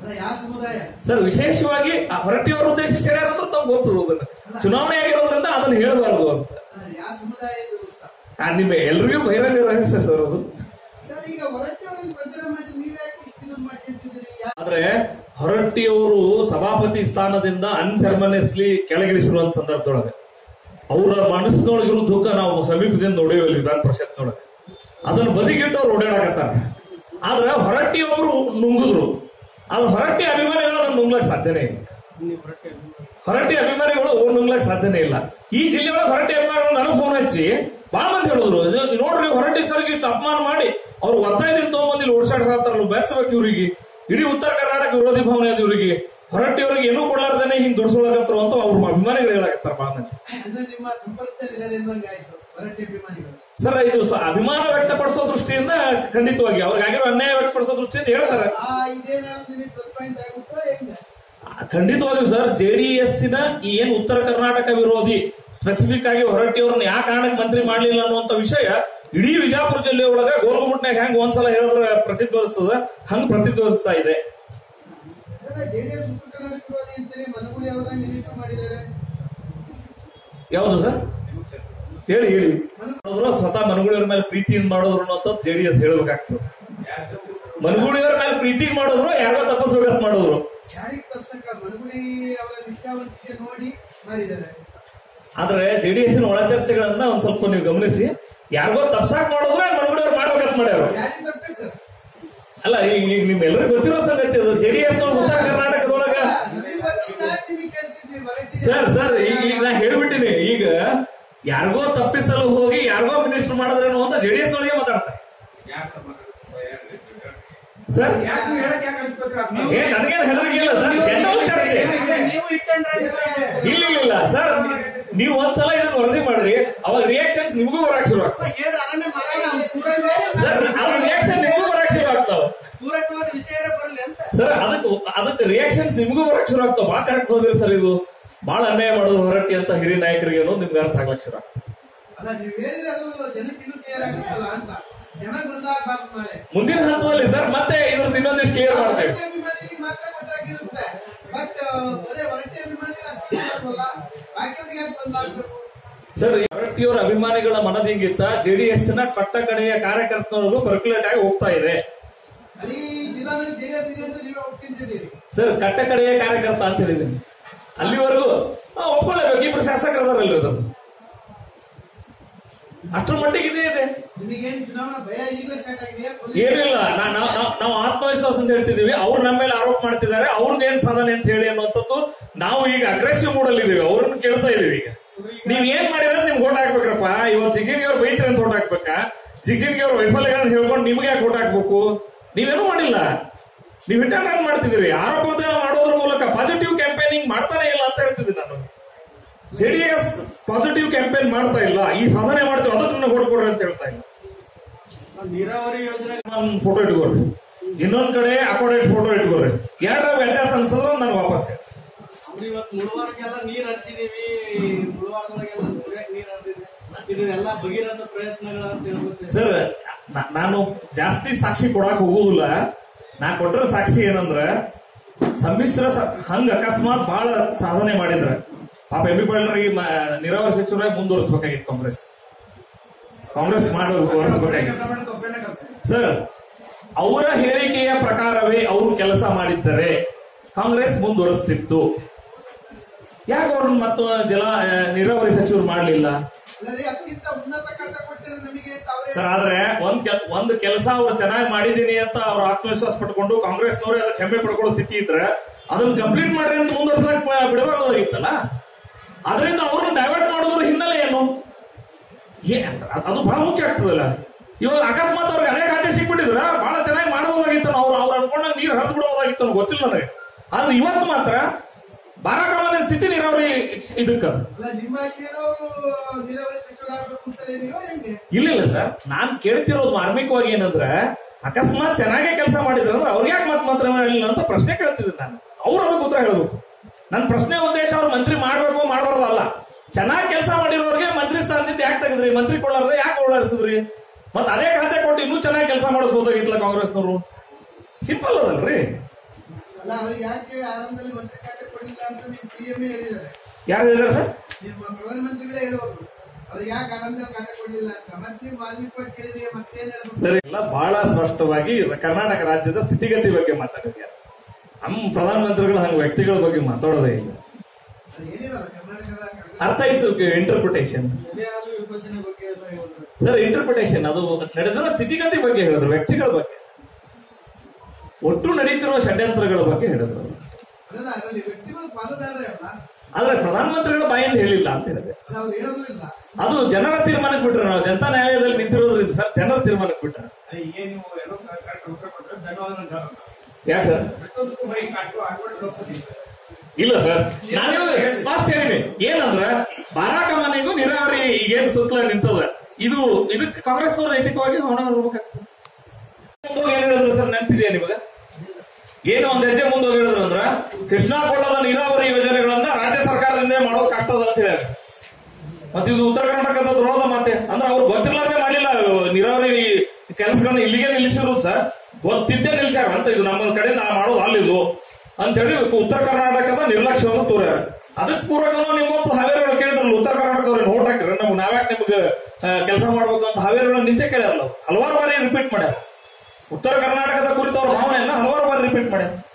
ಅಲ್ಲ ಯಾವ ಸಮುದಾಯ ಸರ್ ವಿಶೇಷವಾಗಿ ಆ ಹೊರಟಿಯವರು ಉದ್ದೇಶಿಸಿ ಹೇಳ್ಯಾರಂದ್ರೆ ತಮ್ಗೆ ಗೊತ್ತದ ಅದನ್ನ ಚುನಾವಣೆ ಆಗಿರೋದ್ರಿಂದ ಅದನ್ನ ಹೇಳಬಾರದು ಅಂತ ಅಲ್ಲ ಯಾವ ಸಮುದಾಯ ಇದು ಅಂತ ಆ, ನಿಮ್ಮ ಎಲ್ರಿಗೂ ಬಹಿರಂಗ ರಹಸ್ಯ ಸರ್ ಅದು ಸರ್ ಈಗ ಹೊರಟವರಿಗೆ ಪ್ರಚಾರ ಮಾಡಿ ನೀವ್ ಯಾಕೆ ಇಷ್ಟು ಇದನ್ನ ಮಾಡ್ಕೊಂತಿದ್ದೀರಿ ಯಾ- ಆದ್ರೆ ಹೊರಟ್ಟಿಯವರು ಸಭಾಪತಿ ಸ್ಥಾನದಿಂದ ಅನ್ಸೆರ್ಮನಿಯಸ್ಲಿ ಕೆಳಗಿಳಿಸಿರುವಂತ ಸಂದರ್ಭದೊಳಗೆ ಅವರ ಮನಸ್ಸಿನೊಳಗಿರೋ ದುಃಖ ನಾವು ಸಮೀಪದಿಂದ ನೋಡೇವಲ್ಲಿ ವಿಧಾನ ಪರಿಷತ್ನೊಳಗೆ ಅದನ್ನ ಬದಿಗಿಟ್ಟು ಅವ್ರು ಓಡಾಡಕತ್ತಾರ ಆದ್ರೆ ಹೊರಟ್ಟಿಯವರು ನುಂಗಿದ್ರು ಆದ್ರೆ ಹೊರಟ್ಟಿ ಅಭಿಮಾನಿಗಳು ಅದನ್ನ ನುಂಗ್ಲಕ್ ಸಾಧ್ಯನೇ ಇಲ್ಲ ಹೊರಟ್ಟಿ ಅಭಿಮಾನಿಗಳು ಅವ್ರು ನುಂಗ್ಲಕ್ ಸಾಧ್ಯನೇ ಇಲ್ಲ ಈ ಜಿಲ್ಲೆಯೊಳಗೆ ಹೊರಟ್ಟಿ ಅಭಿಮಾನಿಗಳು ನನಗೆ ಫೋನ್ ಹಚ್ಚಿ ಬಾಳ ಮಂದಿ ಹೇಳಿದ್ರು ಇದು ನೋಡ್ರಿ ಹೊರಟ್ಟಿ ಸರ್ಗೆ ಇಷ್ಟು ಅಪಮಾನ ಮಾಡಿ ಅವ್ರು ಒತ್ತಾಯದಿಂದ ತಗೊಂಬಂದು ಇಲ್ಲಿ ಓಡಿಸಾಡ್ಸಾತಾರಲ್ಲ ಬೆಚ್ಚಬೇಕು ಇವ್ರಿಗೆ ಇಡೀ ಉತ್ತರ ಕರ್ನಾಟಕ ವಿರೋಧಿ ಭಾವನೆ ಅದ ಇವ್ರಿಗೆ ಹೊರಟ್ಟಿ ಅವ್ರಿಗೆ ಏನೂ ಕೊಡ್ಲಾರ್ದೇನೆ ಹಿಂಗ್ ದುಡ್ಸೋಳಕತ್ರು ಅಂತ ಅವ್ರ ಅಭಿಮಾನಿಗಳು ಹೇಳಕತ್ತಾರ ಬಾಳ ಮಂದಿ ಅಂದ್ರೆ ನಿಮ್ಮ ಸಂಪರ್ಕದಲ್ಲಿ ಇದ್ದಾರೆ ಅನ್ನೋಂಗೆ ಆಯ್ತು ಹೊರಟ್ಟಿ ಅಭಿಮಾನಿಗಳು ಸರ್ ಇದು ಸ- ಅಭಿಮಾನ ವ್ಯಕ್ತಪಡಿಸೋ ದೃಷ್ಟಿಯಿಂದ ಖಂಡಿತವಾಗಿ ಅವ್ರಿಗಾಗಿರೋ ಅನ್ಯಾಯ ವ್ಯಕ್ತಪಡಿಸೋ ದೃಷ್ಟಿಯಿಂದ ಹೇಳ್ತಾರೆ ಆ ಇದೇನಾದ್ರು ನಿಮಗೆ ಪ್ಲಸ್ ಪಾಯಿಂಟ್ ಆಗುತ್ತೋ ಹೆಂಗ ಖಂಡಿತವಾಗಿಯೂ ಸರ್ ಜೆಡಿಎಸ್ ನ ಈ ಏನ್ ಉತ್ತರ ಕರ್ನಾಟಕ ವಿರೋಧಿ ಸ್ಪೆಸಿಫಿಕ್ ಆಗಿ ಹೊರಟ್ಟಿಯವ್ರನ್ನ ಯಾವ ಕಾರಣಕ್ಕೆ ಮಂತ್ರಿ ಮಾಡ್ಲಿಲ್ಲ ಅನ್ನುವಂತ ವಿಷಯ ಇಡೀ ವಿಜಯಪುರ ಜಿಲ್ಲೆ ಒಳಗ ಗೋಲ್ಗುಮಟ್ನಾಗ ಹೆಂಗ್ ಒಂದ್ಸಲ ಹೇಳಿದ್ರೆ ಪ್ರತಿಧ್ವನಿಸ್ತದ ಹಂಗ್ ಪ್ರತಿಧ್ವನಿಸ್ತಾ ಇದೆ ಸರ್ ಜೆಡಿಎಸ್ ಉತ್ತರ ಕರ್ನಾಟಕ ವಿರೋಧಿ ಅಂತೇಳಿ ಮನಗುಳಿ ಅವರನ್ನ ಮಿನಿಸ್ಟರ್ ಮಾಡಿದ್ದಾರೆ ಯಾವುದು ಸರ್ ಹೇಳಿ ಹೇಳಿ ಮಾಡಿದ್ರು ಸ್ವತಃ ಮನಗುಳಿಯವ್ರ ಮೇಲೆ ಪ್ರೀತಿಯಿಂದ ಮಾಡೋದ್ರು ಅನ್ನೋಂಥದ್ದು ಜೆಡಿಎಸ್ ಹೇಳ್ಬೇಕಾಗ್ತದೆ ಮನಗುಳಿಯವ್ರ ಮೇಲೆ ಪ್ರೀತಿ ಮಾಡಿದ್ರು ಯಾರೋ ತಪ್ಪಿಸ್ಬೇಕಂತ ಮಾಡಿದ್ರು ಯಾರಿಗೆ ತಪ್ಸಕ್ಕ ಮನಗುಳಿ ಅವರ ನಿಷ್ಠಾವಂತಿಕೆ ನೋಡಿ ಮಾಡಿದ್ದಾರೆ ಆದ್ರೆ ಜೆಡಿಎಸ್ ಒಳ ಚರ್ಚೆಗಳನ್ನ ಒಂದ್ ಸ್ವಲ್ಪ ನೀವು ಗಮನಿಸಿ ಯಾರಿಗೋ ತಪ್ಸಾಕ್ ಮಾಡಿದ್ರೆ ಮನಗುಳಿಯವ್ರು ಮಾಡ್ಬೇಕಂತ ಮಾಡ್ಯಾರ ಯಾರಿಗೆ ತಪ್ಸಕ್ ಸರ್ ಅಲ್ಲ ಈಗ ಈಗ ನಿಮ್ಮೆಲ್ಲರಿಗೂ ಗೊತ್ತಿರೋ ಸಂಗತಿ ಅದು ಜೆಡಿಎಸ್ ಉತ್ತರ ಕರ್ನಾಟಕದೊಳಗ ನಮಗೆ ಗೊತ್ತಿಲ್ಲ ನಿಮಗೆ ಕೇಳ್ತಿದ್ವಿ ಹೊರಟ್ಟಿ ಸರ್ ಸರ್ ಈಗ ಈಗ ನಾ ಹೇಳ್ಬಿಟ್ಟಿನಿ ಈಗ ಯಾರಿಗೋ ತಪ್ಪಿಸಲು ಹೋಗಿ ಯಾರಿಗೋ ಮಿನಿಸ್ಟರ್ ಮಾಡಿದ್ರೇನು ಅಂತ ಜೆಡಿಎಸ್ ನೊಳಗೆ ಮಾತಾಡ್ತಾರೆ ಸರ್ ಏ ನನಗೇನು ಹೆದರಿಕೆ ಇಲ್ಲ ಸರ್ ಜನರಲ್ ಚರ್ಚೆ ನೀವು ಇಟ್ಟಂಡ್ರೆ ಇಲ್ಲ ಇಲ್ಲ ಇಲ್ಲ ಸರ್ ನೀವು ಒಂದ್ಸಲ ಇದನ್ನ ವರದಿ ಮಾಡ್ರಿ ಅವಾಗ ರಿಯಾಕ್ಷನ್ಸ್ ನಿಮಗೂ ಬರಕ್ ಶುರು ಆಗ್ತವೆ ಹೇಳ್ರಿ ಅದನ್ನೇ ಮಾಡೋಣ ಪೂರಕವಾದ ಸರ್ ಅದ್ರ ರಿಯಾಕ್ಷನ್ ನಿಮಗೂ ಬರಕ್ ಶುರು ಆಗ್ತಾವ ಪೂರಕವಾದ ವಿಷಯ ಬರಲಿ ಅಂತ ಸರ್ ಅದಕ್ಕೆ ಅದಕ್ಕೆ ರಿಯಾಕ್ಷನ್ಸ್ ನಿಮಗೂ ಬರಕ್ ಶುರು ಆಗ್ತಾವ ಬಾ ಕರೆಕ್ಟ್ ಹೋದ್ರಿ ಸರ್ ಇದು ಬಹಳ ಅನ್ಯಾಯ ಮಾಡೋದು ಹೊರಟ್ಟಿ ಅಂತ ಹಿರಿಯ ನಾಯಕರಿಗೆ ಅನ್ನೋದು ನಿಮ್ಗೆ ಅರ್ಥ ಆಗ್ಲಕ್ ಶುರು ಆಗ್ತದೆ ಅಲ್ಲ ನೀವು ಹೇಳಿದ್ರೆ ಅದು ಜನಕ್ಕೆ ಇನ್ನೂ ಕ್ಲಿಯರ್ ಆಗುತ್ತಲ್ಲ ಅಂತ ಜನ ಬಂದಾಗಬಾರ್ದು ನಾಳೆ ಮುಂದಿನ ಹಂತದಲ್ಲಿ ಸರ್ ಮತ್ತೆ ಇದ್ರದ್ದು ಇನ್ನೊಂದಿಷ್ಟು ಕ್ಲಿಯರ್ ಮಾಡ್ತೇವೆ ಹೊರಟ್ಟಿ ಅಭಿಮಾನಿಗಳಿಗೆ ಮಾತ್ರ ಗೊತ್ತಾಗಿರುತ್ತೆ ಬಟ್ ಅದೇ ಹೊರಟ್ಟಿ ಅಭಿಮಾನಿಗಳು ಅಷ್ಟು ಗೊತ್ತಾಗಲ್ಲ ಬಾಕಿಯವ್ರಿಗೆ ಯಾಕೆ ಬಂದಾಗಬೇಕು ಸರ್ ಈ ಹೊರಟ್ಟಿಯವರ ಅಭಿಮಾನಿಗಳ ಮನದಿಂಗಿತ್ತ ಜೆಡಿಎಸ್ ನ ಕಟ್ಟ ಕಡೆಯ ಕಾರ್ಯಕರ್ತರವರೆಗೂ ಪರ್ಕ್ಯುಲೇಟ್ ಆಗಿ ಹೋಗ್ತಾ ಇದೆ ಅಲ್ಲಿ ಜಿಲ್ಲಾದಲ್ಲಿ ಜೆಡಿಎಸ್ ಇದೆ ಅಂತ ನೀವೇ ಒಪ್ಪಿಂತಿದ್ದೀರಿ ಸರ್ ಕಟ್ಟ ಕಡೆಯ ಕಾರ್ಯಕರ್ತ ಅಂತ ಹೇಳಿದ್ದೀನಿ ಅಲ್ಲಿವರೆಗೂ ಆ, ಒಪ್ಕೊಳ್ಳೇಬೇಕು ಇಬ್ರು ಶಾಸಕರದಾರಲ್ಲ ಇರೋದು ಅಷ್ಟರ ಮಟ್ಟಿಗೆ ಇದೇ ಇದೆ ನಿಮಗೇನು ಚುನಾವಣಾ ಭಯ ಈಗಲೇ ಸ್ಟಾರ್ಟ್ ಆಗಿದೆ ಏನಿಲ್ಲ ನಾ- ನಾ- ನಾ- ನಾವು ಆತ್ಮವಿಶ್ವಾಸ ಅಂತ ಹೇಳ್ತಿದೀವಿ ಅವ್ರು ನಮ್ಮ ಮೇಲೆ ಆರೋಪ ಮಾಡ್ತಿದ್ದಾರೆ ಅವ್ರದ್ದು ಏನ್ ಸಾಧನೆ ಅಂತ ಹೇಳಿ ಅನ್ನುವಂಥದ್ದು ನಾವು ಈಗ ಅಗ್ರೆಸಿವ್ ಮೂಡಲ್ಲಿ ಇದೀವಿ ಅವ್ರನ್ನ ಕೇಳ್ತಾ ಇದೀವಿ ಈಗ ನೀವ್ ಏನ್ ಮಾಡಿದ್ರೆ ನಿಮ್ಗೆ ಓಟ್ ಹಾಕ್ಬೇಕ್ರಪ್ಪ ಇವತ್ತು ಸಿಗಿನ್ಗೆ ಅವ್ರು ಬೈತ್ರಿ ಅಂತ ಓಟ್ ಹಾಕ್ಬೇಕಾ ಸಿಗಿನ್ಗೆ ಅವ್ರ ವೈಫಲ್ಯಗಳನ್ನ ಹೇಳ್ಕೊಂಡು ನಿಮ್ಗೆ ಯಾಕೆ ಓಟ್ ಹಾಕ್ಬೇಕು ನೀವೇನು ಮಾಡಿಲ್ಲ ನೀವ್ ಇಂಟರ್ನಲ್ ಮಾಡ್ತಿದ್ದೀರಿ ಆರೋಪ ಮಾಡೋದ್ರ ಮೂಲಕ ಪಾಸಿಟಿವ್ ಕ್ಯಾಂಪೇನಿಂಗ್ ಮಾಡ್ತಾನೆ ಇಲ್ಲ ಅಂತ ಹೇಳ್ತಿದ್ದೀನಿ ನಾನು ಜೆಡಿಎಸ್ ಪಾಸಿಟಿವ್ ಕ್ಯಾಂಪೇನ್ ಮಾಡ್ತಾ ಇಲ್ಲ ಈ ಸಾಧನೆ ಮಾಡ್ತೀವಿ ಅದಕ್ಕೆ ನನಗೆ ಕೊಡ್ಕೊಡ್ರಿ ಅಂತ ಹೇಳ್ತಾ ಇಲ್ಲ ನೀರಾವರಿ ಯೋಜನೆ ಫೋಟೋ ಇಟ್ಕೋರಿ ಇನ್ನೊಂದ್ ಕಡೆ ಅಕೋಡೇಟ್ ಫೋಟೋ ಇಟ್ಕೋರಿ ಎರಡರ ವ್ಯತ್ಯಾಸ ಅನ್ಸಿದ್ರೆ ನನ್ಗೆ ವಾಪಸ್ ಹೇಳಿ. ಅವ್ರು ಇವತ್ತು ಮುಳುವಾರಕ್ಕೆಲ್ಲ ನೀರ್ ಹರಿಸಿದೀವಿ ಮುಳುವಾರದೊಳಗೆಲ್ಲ ಕುಡಿಯಕ್ ನೀರ್ ಹರಿದಿದೆ ಇದನ್ನೆಲ್ಲ ಭಗೀರಥ ಪ್ರಯತ್ನಗಳ ಅಂತ ಹೇಳ್ಬೇಕು ಸರ್ ನಾ- ನಾನು ಜಾಸ್ತಿ ಸಾಕ್ಷಿ ಕೊಡಕ್ ಹೋಗುದಿಲ್ಲ ನಾ ಕೊಟ್ಟಿರೋ ಸಾಕ್ಷಿ ಏನಂದ್ರ ಸಮ್ಮಿಶ್ರ ಸ- ಹಂಗ ಅಕಸ್ಮಾತ್ ಬಹಳ ಸಾಧನೆ ಮಾಡಿದ್ರ ಪಾಪ ಎಂ ಬಿ ಪಾಟೀಲ್ರಿಗೆ ನೀರಾವರಿ ಸಚಿವರಾಗಿ ಮುಂದುವರಿಸಬೇಕಾಗಿತ್ತು ಕಾಂಗ್ರೆಸ್ ಕಾಂಗ್ರೆಸ್ ಮಾಡಬೇಕಾಗಿತ್ತು ಸರ್ ಅವರ ಹೇಳಿಕೆಯ ಪ್ರಕಾರವೇ ಅವರು ಕೆಲಸ ಮಾಡಿದ್ದರೆ ಕಾಂಗ್ರೆಸ್ ಮುಂದುವರಿಸ್ತಿತ್ತು ಯಾಕೆ ಅವ್ರನ್ನ ಮತ್ತು ಜಲ ಆ, ನೀರಾವರಿ ಸಚಿವರು ಮಾಡಲಿಲ್ಲ ಅಲ್ಲರಿ ಅದಕ್ಕಿಂತ ಉನ್ನತ ಖಾತೆ ಕೊಟ್ಟಿರೋ ನಮಗೆ ತಾವೇ ಸರ್ ಆದ್ರೆ ಒಂದ್ ಕೆಲ್ ಒಂದ್ ಕೆಲಸ ಅವ್ರು ಚೆನ್ನಾಗಿ ಮಾಡಿದೀನಿ ಅಂತ ಅವ್ರ ಆತ್ಮವಿಶ್ವಾಸ ಪಟ್ಕೊಂಡು ಕಾಂಗ್ರೆಸ್ನವ್ರೆ ಅದಕ್ಕೆ ಹೆಮ್ಮೆ ಪಡ್ಕೊಳ್ಳೋ ಸ್ಥಿತಿ ಇದ್ರೆ ಅದನ್ನ ಕಂಪ್ಲೀಟ್ ಮಾಡ್ರಿ ಅಂತ ಮುಂದುವರ್ಸಕ್ ಬಿಡಬಾರ್ದಾಗಿತ್ತಲ್ಲ ಅದರಿಂದ ಅವ್ರನ್ನ ಡೈವರ್ಟ್ ಮಾಡೋದ್ರ ಹಿನ್ನೆಲೆ ಏನು ಏ ಅದ್- ಅದು ಬಹಳ ಮುಖ್ಯ ಆಗ್ತದಲ್ಲ ಇವಾಗ ಅಕಸ್ಮಾತ್ ಅವ್ರಿಗೆ ಅದೇ ಖಾತೆ ಸಿಕ್ಬಿಟ್ಟಿದ್ರ ಬಹಳ ಚೆನ್ನಾಗಿ ಮಾಡ್ಬೋದಾಗಿತ್ತು ಅವ್ರು ಅವ್ರು ಅನ್ಕೊಂಡಾಗ ನೀರು ಹರಿದು ಬಿಡಬಹುದಾಗಿತ್ತು ಅನ್ನೋದು ಗೊತ್ತಿಲ್ಲ ನನಗೆ ಆದ್ರೆ ಇವತ್ತು ಮಾತ್ರ ಬಾರಾಕಾಲದ ಸ್ಥಿತಿ ನೀರಾವರಿ ಇದಕ್ಕ ಅಲ್ಲ ನಿಮ್ಮ ಆಶಯವರು ನೀರಾವರಿ ಸಚಿವರಾಗಬೇಕು ಅಂತಾರೆ ನೀವು ಹೆಂಗೆ ಇಲ್ಲ ಇಲ್ಲ ಸರ್ ನಾನ್ ಕೇಳ್ತಿರೋದು ಮಾರ್ಮಿಕವಾಗಿ ಏನಂದ್ರೆ ಅಕಸ್ಮಾತ್ ಚೆನ್ನಾಗೇ ಕೆಲಸ ಮಾಡಿದ್ರೆ ಅಂದ್ರೆ ಅವ್ರಿಗೆ ಯಾಕೆ ಮತ್ ಮಾತ್ರ ಹೇಳಿಲ್ಲ ಅಂತ ಪ್ರಶ್ನೆ ಕೇಳ್ತಿದ್ದೀನಿ ನಾನು ಅವ್ರು ಅದಕ್ಕೆ ಉತ್ತರ ಹೇಳ್ಬೇಕು ನನ್ನ ಪ್ರಶ್ನೆ ಉದ್ದೇಶ ಅವ್ರು ಮಂತ್ರಿ ಮಾಡ್ಬೇಕು ಮಾಡಬಾರ್ದು ಅಲ್ಲ ಚೆನ್ನಾಗಿ ಕೆಲಸ ಮಾಡಿರೋರಿಗೆ ಮಂತ್ರಿ ಸ್ಥಾನದಿಂದ ಯಾಕೆ ತೆಗೆದ್ರಿ ಮಂತ್ರಿ ಕೊಡಾರ್ದೆ ಯಾಕೆ ಓಡಾಡಿಸಿದ್ರಿ ಮತ್ ಅದೇ ಖಾತೆ ಕೊಟ್ಟು ಇನ್ನೂ ಚೆನ್ನಾಗಿ ಕೆಲಸ ಮಾಡಿಸ್ಬೋದಾಗಿತ್ತಲ್ಲ ಕಾಂಗ್ರೆಸ್ನವರು ಸಿಂಪಲ್ ಅದಲ್ರಿ ಅಲ್ಲ ಅವ್ರಿಗೆ ಯಾಕೆ ಆರಂಭದಲ್ಲಿ ಮಂತ್ರಿ ಖಾತೆ ಕೊಡಲಿಲ್ಲ ಅಂತ ನೀವು ಸಿಎಂ ಹೇಳಿದ್ದಾರೆ ಯಾರು ಹೇಳಿದಾರೆ ಸರ್ ನಿಮ್ಮ ಪ್ರಧಾನಮಂತ್ರಿಗಳೇ ಹೇಳ್ಬೋದು ಅವ್ರಿಗೆ ಯಾಕೆ ಆರಂಭದಲ್ಲಿ ಖಾತೆ ಕೊಡಲಿಲ್ಲ ಅಂತ ಮತ್ತೆ ನೀವು ವಾಲ್ಮೀಕಿ ಕೇಳಿದ್ರೆ ಮತ್ತೇನ್ ಹೇಳ್ಬೇಕು ಸರಿ ಎಲ್ಲ ಬಹಳ ಸ್ಪಷ್ಟವಾಗಿ ಕರ್ನಾಟಕ ರಾಜ್ಯದ ಸ್ಥಿತಿಗತಿ ಬಗ್ಗೆ ಮಾತಾಡಿದ್ಯಾರ ನಮ್ಮ ಪ್ರಧಾನಮಂತ್ರಿಗಳು ಹಂಗ ವ್ಯಕ್ತಿಗಳ ಬಗ್ಗೆ ಮಾತಾಡೋದೇ ಇಲ್ಲ ಅದು ಏನಿರಲ್ಲ ಕರ್ನಾಟಕದ ಅರ್ಥೈಸೋಕೆ ಇಂಟರ್ಪ್ರಿಟೇಷನ್ ಇದೇ ಆಗಲಿ ವಿಭಜನೆ ಬಗ್ಗೆ ಎಲ್ಲ ಹೇಳಿದ್ರು ಸರ್ ಇಂಟರ್ಪ್ರಿಟೇಷನ್ ಅದು ನಡೆದಿರೋ ಸ್ಥಿತಿಗತಿ ಬಗ್ಗೆ ಹೇಳಿದ್ರು ವ್ಯಕ್ತಿಗಳ ಬಗ್ಗೆ ಒಟ್ಟು ನಡೀತಿರುವ ಷಡ್ಯಂತ್ರಗಳ ಬಗ್ಗೆ ಹೇಳಿದ್ರು ಅದಲ್ಲ ಅದರಲ್ಲಿ ವ್ಯಕ್ತಿಗಳು ಪಾಲುದಾರರೇ ಅಲ್ಲ ಆದ್ರೆ ಪ್ರಧಾನಮಂತ್ರಿಗಳ ಬಾಯಿಂದ ಹೇಳಿಲ್ಲ ಅಂತ ಹೇಳಿದೆ ಅದು ಅವ್ರು ಹೇಳೋದು ಇಲ್ಲ ಅದು ಜನರ ತೀರ್ಮಾನಕ್ಕೆ ಬಿಟ್ರೆ ನಾವು ಜನತಾ ನ್ಯಾಯಾಲಯದಲ್ಲಿ ನಿಂತಿರೋದ್ರಿಂದ ಸರ್ ಜನರ ತೀರ್ಮಾನಕ್ಕೆ ಬಿಟ್ರೆ ಏನ್ ನೀವು ಎಲ್ಲೋ ಕರೆಕ್ಟ್ ಉತ್ತರ ಕೊಟ್ಟರೆ ಧನ್ಯವಾದ ಯಾಕೆ ಸರ್ ಮತ್ತೊಂದು ಬೈ ಕಾಟು ಆಡ್ಕೊಂಡು ಹೋಗ್ತೀನಿ ಇಲ್ಲ ಸರ್ ನಾನು ಸ್ಪಷ್ಟ ಹೇಳಿನಿ ಏನಂದ್ರ ಬಾರಾಕ ಮನೆಗೂ ನೀರಾವರಿ ಈಗೇನು ಸುತ್ತಲ ನಿಂತದ ಇದು ಇದಕ್ಕೆ ಕಾಂಗ್ರೆಸ್ನವ್ರು ನೈತಿಕವಾಗಿ ಹೊಣ ಹೊರಬೇಕಾಗ್ತದೆ ಮುಂದೋಗಿ ಏನ್ ಹೇಳಿದ್ರು ಸರ್ ನೆನಪಿದೆಯಾ ನಿಮಗೆ ಏನು ಒಂದ್ ಹೆಜ್ಜೆ ಮುಂದೋಗಿ ಹೇಳಿದ್ರು ಅಂದ್ರ ಕೃಷ್ಣಾ ಕೊಳ್ಳದ ನೀರಾವರಿ ಯೋಜನೆಗಳನ್ನ ರಾಜ್ಯ ಸರ್ಕಾರದಿಂದ ಮಾಡೋದು ಕಷ್ಟ ಅದ ಅಂತ ಹೇಳಿ ಮತ್ತೆ ಇದು ಉತ್ತರ ಕರ್ನಾಟಕದ ದ್ರೋಹದ ಮಾತೆ ಅಂದ್ರೆ ಅವ್ರು ಗೊತ್ತಿರ್ಲಾರ್ದೆ ಮಾಡಿಲ್ಲ ನೀರಾವರಿ ಕೆಲಸಗಳನ್ನ ಇಲ್ಲಿಗೆ ನಿಲ್ಲಿಸಿರೋದು ಸರ್ ಗೊತ್ತಿದ್ದೇ ನಿಲ್ಸ್ಯಾರ ಅಂತ ಇದು ನಮ್ಮ ಕಡೆಯಿಂದ ಮಾಡೋದು ಅಲ್ಲಿದು ಅಂತ ಹೇಳಿ ಉತ್ತರ ಕರ್ನಾಟಕದ ನಿರ್ಲಕ್ಷ್ಯವನ್ನು ತೋರ್ಯಾರ ಅದಕ್ಕೆ ಪೂರಕನು ನಿಮ್ಮ ಹೊತ್ತು ಹಾವೇರಿಗಳು ಕೇಳಿದ್ರಲ್ಲ ಉತ್ತರ ಕರ್ನಾಟಕದವ್ರನ್ನ ಓಟ್ ಹಾಕಿದ್ರೆ ನಮ್ಗೆ ನಾವ್ಯಾಕೆ ನಿಮ್ಗೆ ಕೆಲಸ ಮಾಡ್ಬೇಕು ಅಂತ ಹಾವೇರಿಗಳನ್ನ ನಿಂತೆ ಕೇಳ್ಯಾರಲ್ಲ ಅವ್ರು. ಹಲವಾರು ಬಾರಿ ರಿಪೀಟ್ ಮಾಡ್ಯಾರ ಉತ್ತರ ಕರ್ನಾಟಕದ ಕುರಿತು ಅವ್ರ ಭಾವನೆಯನ್ನ ಹಲವಾರು ಬಾರಿ ರಿಪೀಟ್ ಮಾಡ್ಯಾರ